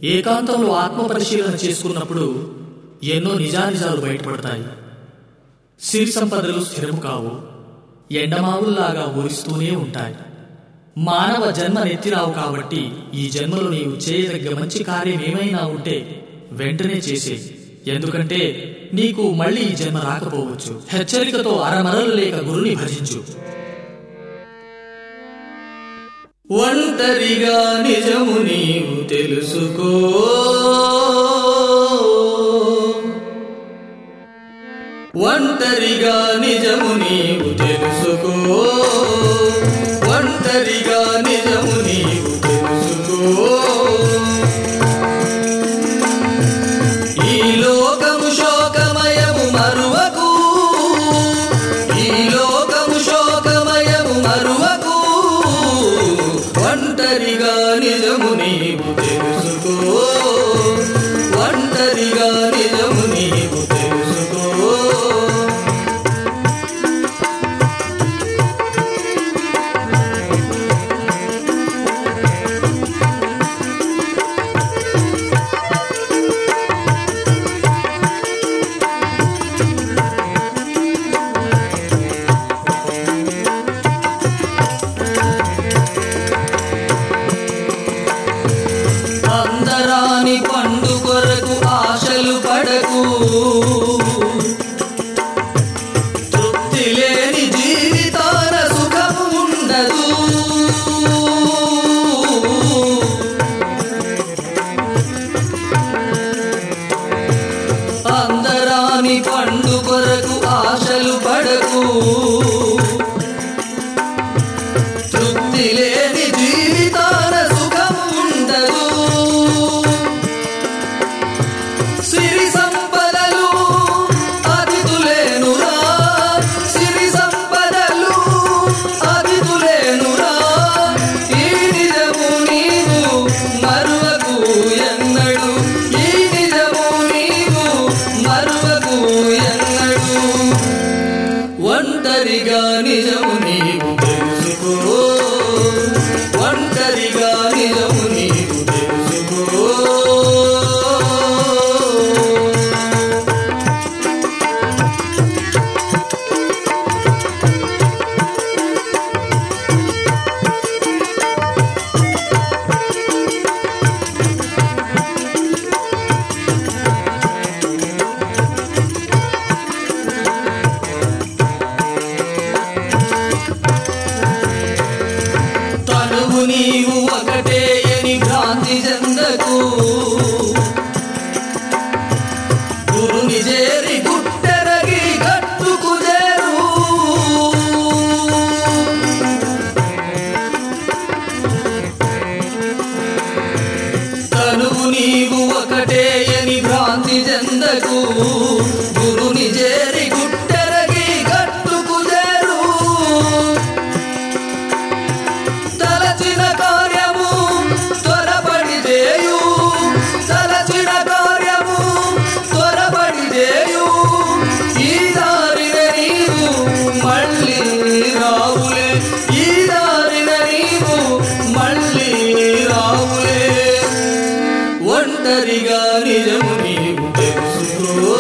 ఏకాంతంలో ఆత్మ పరిశీలన చేసుకున్నప్పుడు ఎన్నో నిజానిజాలు బయటపడతాయి సిరి సంపదలు స్థిరము కావు ఎండమావుల్లాగా ఊరిస్తూనే ఉంటాయి మానవ జన్మ నెత్తిరావు కాబట్టి ఈ జన్మలో నీవు చేయదగ్గ మంచి కార్యం ఏమైనా ఉంటే వెంటనే చేసే ఎందుకంటే నీకు మళ్ళీ ఈ జన్మ రాకపోవచ్చు హెచ్చరికతో అరమరలు లేక గురుని భజించు ఒంటరిగా నిజము నీవు తెలుసుకో ఒంటరిగా నిజము నీవు తెలుసుకో ఒంటరిగా నిజము నీవు తెలుసుకో ఈ లోకము శోకమయము మరువకు ఈ లోకము శోకమయము మరువకు ఒంటరిగా నిజము నీవు తెలుసుకో ఒంటరిగా నిజము నీవు తెలుసుకో అందరాని పండు కొరకు ఆశలు పడకు తృప్తి లేని జీవితాన సుఖము ఉండదు అందరాని పండు కొరకు ఆశలు పడకు తృప్తి లేని జీవితాన సుఖము ఉండదు సిరి సంపదలు అతిథులేనురా సిరి సంపదలు అతిథులేనురా ఈ నిజము నీవు మరువకు ఎన్నడు ఈ నిజము నీవు మరువకు ఎన్నడు ఒంటరిగా నిజము నీవు తెలుసుకో ఒంటరిగా నిజము నీవు తెలుసుకో తనువు నీవు ఒకటే అని భ్రాంతి చెందకు గురుని చేరి గుట్టెరగి గట్టుకు చేరు తనువు నీవు ఒకటే అని భ్రాంతి చెందకు గురుని చేరి గుట్టెరగి గట్టుకు చేరు తలచిన కార్యము త్వరపడి చేయు తలచిన కార్యము త్వరపడి చేయు ఈ దారిన నీవు మళ్ళీ రావులే ఈ దారిన నీవు మళ్ళీ రావులే ఒంటరిగా నిజము నీవు తెలుసుకో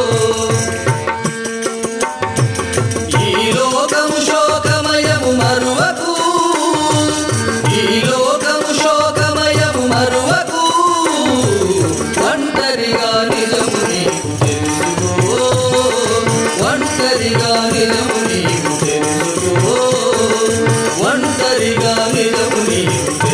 ఈ లోకము శోకమయము మరువకు ఈ లోకము శోకమయము మరువకు ఒంటరిగా నిజము నీవు తెలుసుకో ఒంటరిగా నిజము నీవు తెలుసుకో ఒంటరిగా నిజము నీవు తెలుసుకో